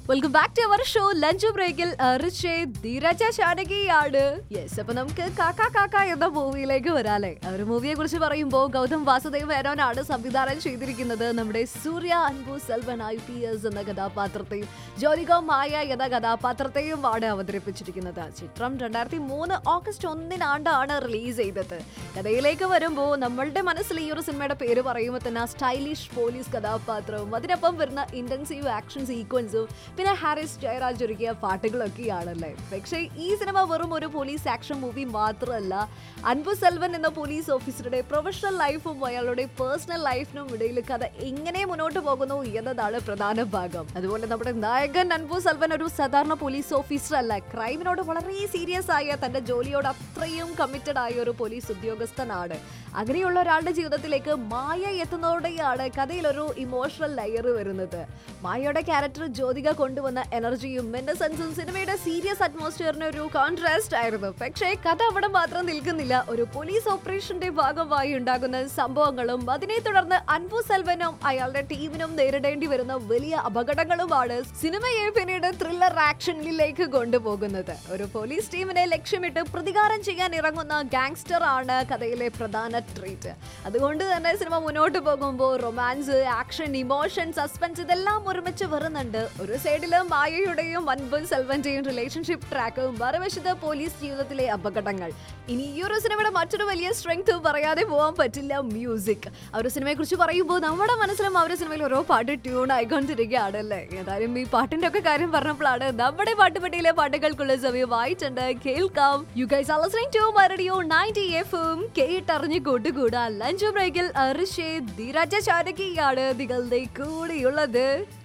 welcome back to our show lunch ബ്രേക്കിൽ റിഷേ ധീരജ ഷാനകിയാണ് yes അപ്പൊ നമുക്ക് കാക്ക കാക്ക എന്ന മൂവിയിലേക്ക് വരാല്ലേ ആ ഒരു മൂവിയെ കുറിച്ച് പറയുമ്പോൾ ഗൗതം വാസുദേവ് മേനോനാണ് സംവിധാനം ചെയ്തിരിക്കുന്നത് നമ്മുടെ സൂര്യ അൻപു സെൽവൻ ഐ പി എസ് എന്ന കഥാപാത്രത്തെയും ജ്യോതിക മായ എന്ന കഥാപാത്രത്തെയുമാണ് അവതരിപ്പിച്ചിരിക്കുന്നത് ചിത്രം രണ്ടായിരത്തി മൂന്ന് ഓഗസ്റ്റ് ഒന്നിനാണ്ടാണ് റിലീസ് ചെയ്തത് കഥയിലേക്ക് വരുമ്പോൾ നമ്മളുടെ മനസ്സിൽ ഈ ഒരു സിനിമയുടെ പേര് പറയുമ്പോൾ തന്നെ സ്റ്റൈലിഷ് പോലീസ് കഥാപാത്രവും അതിനൊപ്പം വരുന്ന ഇന്റൻസീവ് ആക്ഷൻ സീക്വൻസും പിന്നെ ഹാരിസ് ജയരാജ് ഒരുക്കിയ പാട്ടുകളൊക്കെയാണല്ലേ പക്ഷേ ഈ സിനിമ വെറും ഒരു പോലീസ് ആക്ഷൻ മൂവി മാത്രമല്ല അൻപു സെൽവൻ എന്ന പോലീസ് ഓഫീസറുടെ പ്രൊഫഷണൽ ലൈഫും അയാളുടെ പേഴ്സണൽ ലൈഫിനും ഇടയിൽ കഥ എങ്ങനെ മുന്നോട്ട് പോകുന്നു എന്നതാണ് പ്രധാന ഭാഗം അതുപോലെ നമ്മുടെ നായകൻ അൻപു സെൽവൻ ഒരു സാധാരണ പോലീസ് ഓഫീസർ അല്ല ക്രൈമിനോട് വളരെ സീരിയസ് ആയ തന്റെ ജോലിയോട് അത്രയും കമ്മിറ്റഡ് ആയ ഒരു പോലീസ് ഉദ്യോഗസ്ഥനാണ് അങ്ങനെയുള്ള ഒരാളുടെ ജീവിതത്തിലേക്ക് മായ എത്തുന്നതോടെയാണ് കഥയിൽ ഒരു ഇമോഷണൽ ലെയർ വരുന്നത് മായയുടെ ക്യാരക്ടർ ജ്യോതിക കൊണ്ടുവന്ന എനർജിയും മെന്നസെൻസും സിനിമയുടെ സീരിയസ് അറ്റ്മോസ്ഫിയറിന് ഒരു കോൺട്രാസ്റ്റ് ആയിരുന്നു പക്ഷേ കഥ അവിടെ മാത്രം നിൽക്കുന്നില്ല ഒരു പോലീസ് ഓപ്പറേഷന്റെ ഭാഗമായി ഉണ്ടാകുന്ന സംഭവങ്ങളും അതിനെ തുടർന്ന് അൻപു സെൽവനും അയാളുടെ ടീമിനും നേരിടേണ്ടി വരുന്ന വലിയ അപകടങ്ങളുമാണ് സിനിമയെ പിന്നീട് ത്രില്ലർ ആക്ഷനിലേക്ക് കൊണ്ടുപോകുന്നത് ഒരു പോലീസ് ടീമിനെ ലക്ഷ്യമിട്ട് പ്രതികാരം ചെയ്യാൻ ഇറങ്ങുന്ന ഗാങ്സ്റ്റർ ആണ് കഥയിലെ പ്രധാന ട്രീറ്റ് അതുകൊണ്ട് തന്നെ സിനിമ മുന്നോട്ട് പോകുമ്പോൾ റൊമാൻസ് ആക്ഷൻ ഇമോഷൻ സസ്പെൻസ് ഇതെല്ലാം ഒരുമിച്ച് വരുന്നുണ്ട് ഒരു സൈഡില് മായയുടെയും അൻപൻ സെൽവന്റെയും റിലേഷൻഷിപ്പ് ട്രാക്കും മറുവശത്ത് പോലീസ് ജീവിതത്തിലെ അപകടങ്ങൾ ഇനി ഈ ഒരു സിനിമയുടെ മറ്റൊരു വലിയ സ്ട്രെങ്ത് പറയാതെ പോകാൻ പറ്റില്ല മ്യൂസിക് ആ ഒരു സിനിമയെ കുറിച്ച് പറയുമ്പോൾ നമ്മുടെ മനസ്സിലും ആ ഒരു സിനിമയിൽ ഓരോ പാട്ട് ട്യൂൺ ആയിക്കൊണ്ടിരിക്കുകയാണ് അല്ലേ ഏതായാലും ഈ പാട്ടിന്റെ ഒക്കെ കാര്യം പറഞ്ഞപ്പോഴാണ് നമ്മുടെ പാട്ടുപെട്ടിയിലെ പാട്ടുകൾക്കുള്ള സമയമായിട്ടുണ്ട് കേൾക്കാം you guys are listening to മരടിയോ 90 എഫും കേട്ടറിഞ്ഞ് കൂട്ടുകൂടാ ലഞ്ച് ബ്രേക്കിൽ അർഷേ ധീരജ ചാരകിയാണ് നിങ്ങളുടെ കൂടെയുള്ളത്